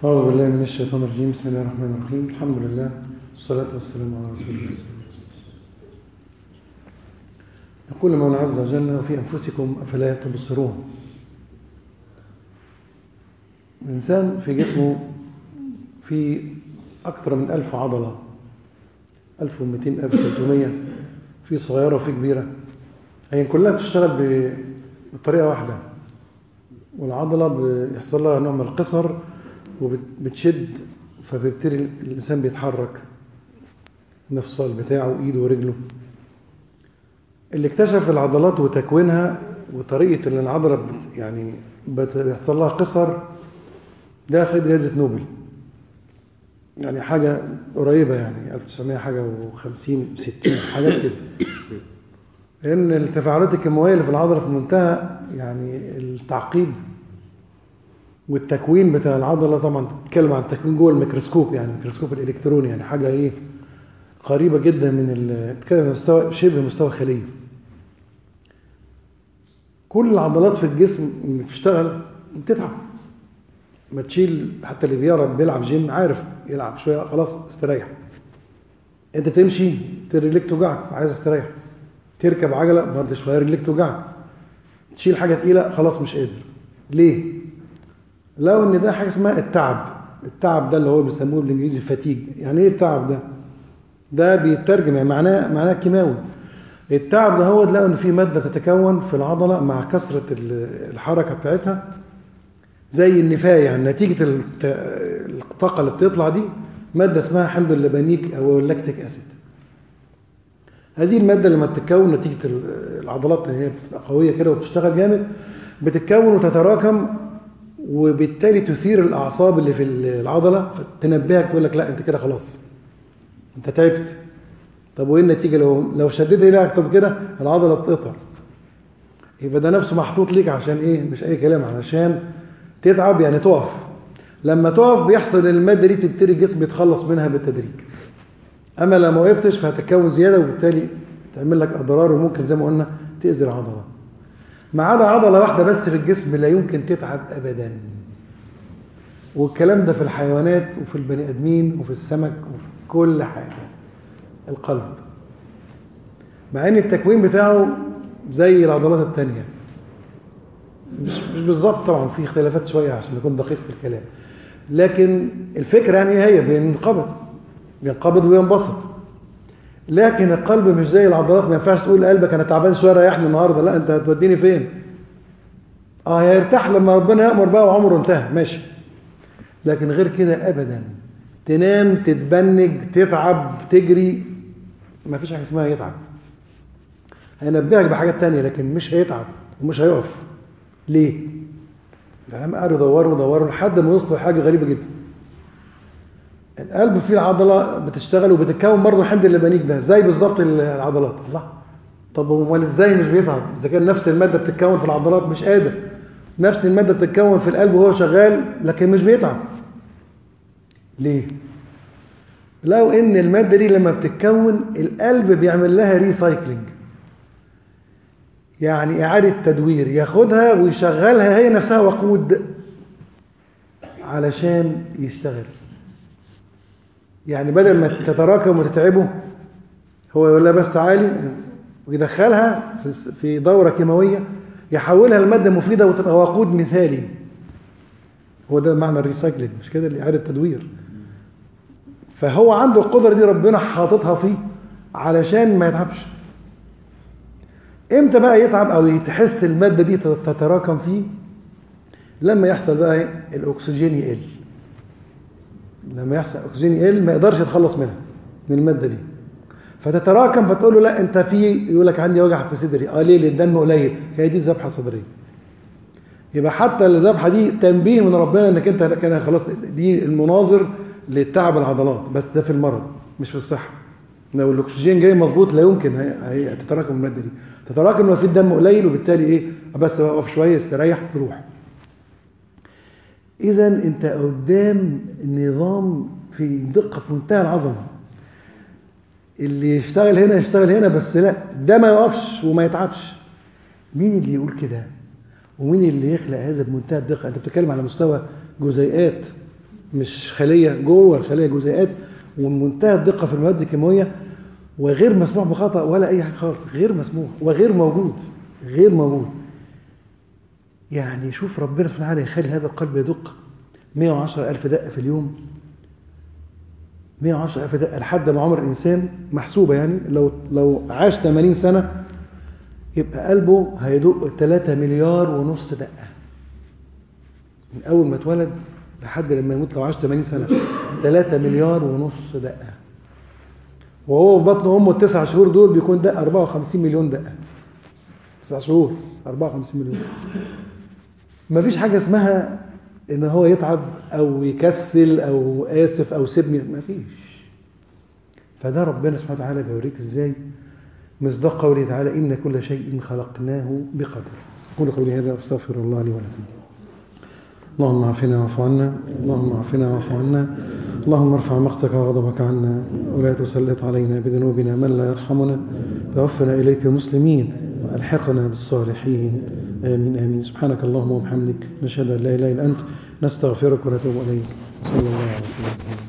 أعوذ بالله من الشيطان الرجيم بسم الله الرحمن الرحيم الحمد لله والصلاة والسلام على رسول الله يقول المولى عز وجل وفي أنفسكم أفلا تبصرون الإنسان في جسمه في أكثر من ألف عضلة ألف ومئتين ألف وثلاثمية في صغيرة وفي كبيرة هي كلها بتشتغل بطريقة واحدة والعضلة بيحصل لها نوع من القصر وبتشد فبيبتدي الإنسان بيتحرك المفصل بتاعه وإيده ورجله اللي اكتشف العضلات وتكوينها وطريقة اللي العضلة يعني بيحصل لها قصر ده خد جائزة نوبل يعني حاجة قريبة يعني 1900 حاجة و50 60 حاجات كده لأن التفاعلات الكيماوية اللي في العضلة في منتهى يعني التعقيد والتكوين بتاع العضلة طبعا تتكلم عن التكوين جوه الميكروسكوب يعني الميكروسكوب الإلكتروني يعني حاجة إيه قريبة جدا من تتكلم عن مستوى شبه مستوى خلية كل العضلات في الجسم اللي بتشتغل بتتعب ما تشيل حتى اللي بيعرف بيلعب جيم عارف يلعب شويه خلاص استريح انت تمشي رجليك توجعك عايز استريح تركب عجله برضه شويه رجليك توجعك تشيل حاجه تقيله خلاص مش قادر ليه لو ان ده حاجه اسمها التعب التعب ده اللي هو بيسموه بالانجليزي فاتيج يعني ايه التعب ده ده بيترجم يعني معناه معناه كيماوي التعب ده هو تلاقوا ان في ماده بتتكون في العضله مع كثره الحركه بتاعتها زي النفاية يعني نتيجة الطاقة اللي بتطلع دي مادة اسمها حمض اللبنيك أو اللاكتيك أسيد هذه المادة لما بتتكون نتيجة العضلات هي بتبقى قوية كده وبتشتغل جامد بتتكون وتتراكم وبالتالي تثير الأعصاب اللي في العضلة فتنبهك تقول لك لا أنت كده خلاص أنت تعبت طب وإيه النتيجة لو لو شديت إيدك طب كده العضلة تقطع يبقى ده نفسه محطوط ليك عشان إيه مش أي كلام علشان تتعب يعني تقف لما تقف بيحصل الماده دي تبتدي الجسم يتخلص منها بالتدريج اما لو ما وقفتش فهتتكون زياده وبالتالي تعمل لك اضرار وممكن زي ما قلنا تاذي العضله ما عدا عضله واحده بس في الجسم لا يمكن تتعب ابدا والكلام ده في الحيوانات وفي البني ادمين وفي السمك وفي كل حاجه القلب مع ان التكوين بتاعه زي العضلات الثانيه مش مش بالظبط طبعا في اختلافات شويه عشان نكون دقيق في الكلام لكن الفكره يعني هي بينقبض بينقبض وينبسط لكن القلب مش زي العضلات ما ينفعش تقول قلبك انا تعبان شويه ريحني النهارده لا انت هتوديني فين اه هيرتاح لما ربنا يامر بقى وعمره انتهى ماشي لكن غير كده ابدا تنام تتبنج تتعب تجري ما فيش حاجه اسمها يتعب هينبهك بحاجات تانية لكن مش هيتعب ومش هيقف ليه؟ العلماء قعدوا يدوروا يدوروا لحد ما وصلوا لحاجه غريبه جدا. القلب فيه العضله بتشتغل وبتتكون برضه الحمض اللبنيك ده زي بالظبط العضلات الله طب امال ازاي مش بيتعب؟ اذا كان نفس الماده بتتكون في العضلات مش قادر نفس الماده بتتكون في القلب وهو شغال لكن مش بيتعب. ليه؟ لو ان الماده دي لما بتتكون القلب بيعمل لها ريسايكلينج يعني إعادة تدوير ياخدها ويشغلها هي نفسها وقود علشان يشتغل يعني بدل ما تتراكم وتتعبه هو يقول لها بس تعالي ويدخلها في دورة كيماوية يحولها لمادة مفيدة وتبقى وقود مثالي هو ده معنى الريسايكلينج مش كده إعادة تدوير فهو عنده القدرة دي ربنا حاططها فيه علشان ما يتعبش امتى بقى يتعب او تحس الماده دي تتراكم فيه لما يحصل بقى الاكسجين يقل لما يحصل الاكسجين يقل ما يقدرش يتخلص منها من الماده دي فتتراكم فتقول له لا انت في يقول لك عندي وجع في صدري اه ليه الدم قليل هي دي ذبحه صدريه يبقى حتى الذبحه دي تنبيه من ربنا انك انت كان خلاص دي المناظر للتعب العضلات بس ده في المرض مش في الصحه لو الاكسجين جاي مظبوط لا يمكن هي تتراكم الماده دي تتراكم لو في الدم قليل وبالتالي ايه بس اقف شويه استريح تروح اذا انت قدام نظام في دقه في منتهى العظمه اللي يشتغل هنا يشتغل هنا بس لا ده ما يقفش وما يتعبش مين اللي يقول كده ومين اللي يخلق هذا بمنتهى الدقه انت بتتكلم على مستوى جزيئات مش خليه جوه الخليه جزيئات ومنتهى الدقه في المواد الكيماويه وغير مسموح بخطا ولا اي حاجه خالص غير مسموح وغير موجود غير موجود يعني شوف ربنا سبحانه وتعالى يخلي هذا القلب يدق 110 ألف دقة في اليوم 110 ألف دقة لحد ما عمر الإنسان محسوبة يعني لو لو عاش 80 سنة يبقى قلبه هيدق 3 مليار ونص دقة من أول ما اتولد لحد لما يموت لو عاش 80 سنة 3 مليار ونص دقة وهو في بطن أمه التسع شهور دول بيكون دقة 54 مليون دقة تسع شهور 54 مليون ما فيش حاجة اسمها ان هو يتعب او يكسل او اسف او سيبني ما فيش فده ربنا سبحانه وتعالى بيوريك ازاي مصداق قوله تعالى ان كل شيء خلقناه بقدر اقول قولي هذا استغفر الله لي ولكم اللهم اعفنا واعف عنا اللهم اعفنا واعف عنا اللهم ارفع مقتك وغضبك عنا ولا تسلط علينا بذنوبنا من لا يرحمنا توفنا اليك مسلمين والحقنا بالصالحين امين امين سبحانك اللهم وبحمدك نشهد ان لا اله الا انت نستغفرك ونتوب اليك صلى الله عليه وسلم